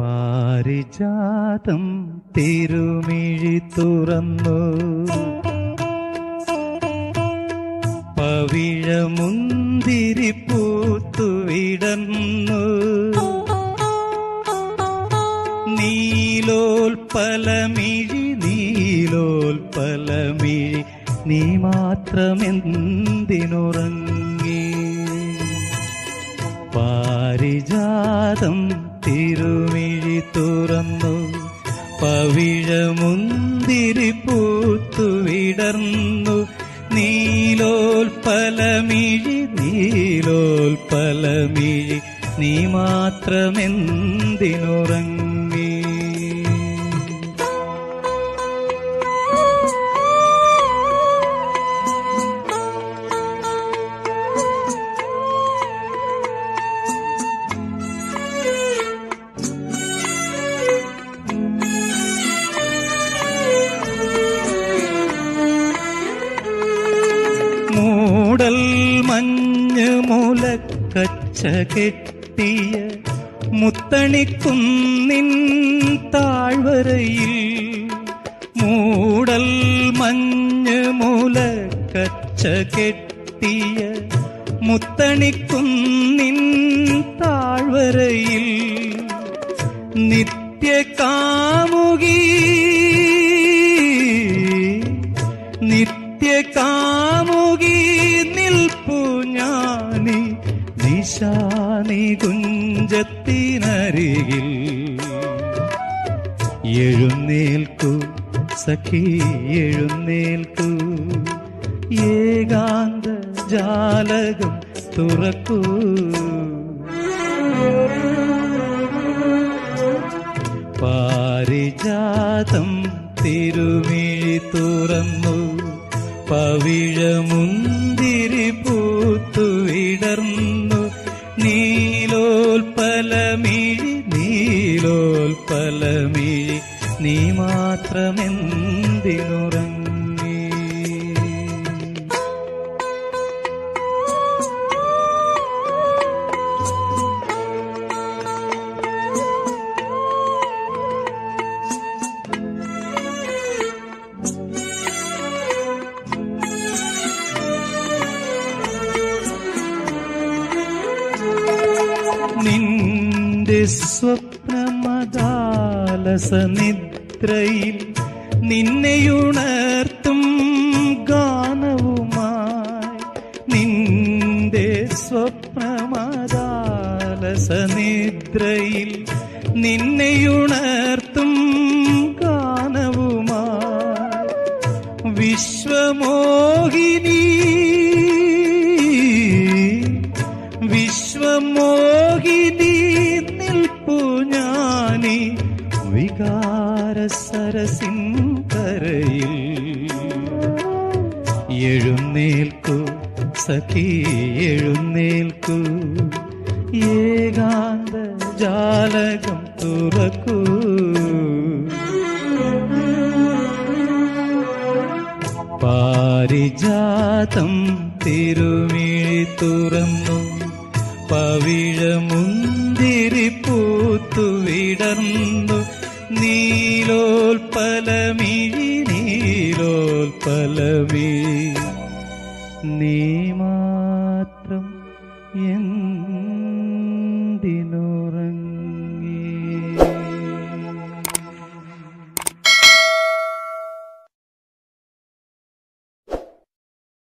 പാരിജാതം തിരുമിഴി തുറന്നു പവിഴമുന്തിരി പൂത്തുവിടന്നു നീലോൽപലമിഴി നീലോൽപലമിഴി നീ മാത്രമെന്തിനുറങ്ങി പാരിജാതം തിരുമിഴി തുറന്നു പവിഴമുന്തിരി പൂത്തുവിടർന്നു നീലോൽപലമിഴി നീലോൽപലമിഴി നീ മാത്രമെന്തിനുറങ്ങി മൂടൽ മഞ്ഞ് മുലക്കച്ച കെട്ടിയ മുത്തണിക്കുന്നിൻ താഴ്വരയിൽ മൂടൽ മഞ്ഞ് മുലക്കച്ച കെട്ടിയ മുത്തണിക്കുന്നിൻ താഴ്വരയിൽ നിത്യകാമുകി നിത്യകാമുകി നിൽപ്പു ഞാനി നിശാനി കുഞ്ചത്തിനരികിൽ എഴുന്നേൽക്കൂ സഖി എഴുന്നേൽക്കൂ ഏകാന്ത ജാലകം തുറക്കൂ പാരിജാതം തിരുമിഴി തുറന്നു പവിഴമുന്തിരി പൂത്തുവിടർന്നു നീലോൽപലമിഴി നീലോൽപലമിഴി നീ മാത്രമെന്തിനുറങ്ങി നിന്റെ സ്വപ്നമദാലസ നിദ്രയിൽ നിന്നെയുണർത്തും ഗാനവുമായി നിന്റെ സ്വപ്നമദാലസ നിദ്രയിൽ നിന്നെയുണർത്തും ഗാനവുമായി വിശ്വമോഹിനി വിശ്വമോഹിനി നിൽപ്പു ഞാനി വികാര സരസിൻ കരയിൽ എഴുന്നേൽക്കൂ സഖി എഴുന്നേൽക്കൂ ഏകാന്ത ജാലകം തുറക്കൂ പാരിജാതം തിരുമിഴി തുറന്നു പവിഴമുന്തിരി പൂത്തുവിടർന്നു നീലോൽപലമിഴി നീലോൽപലമിഴി നീ മാ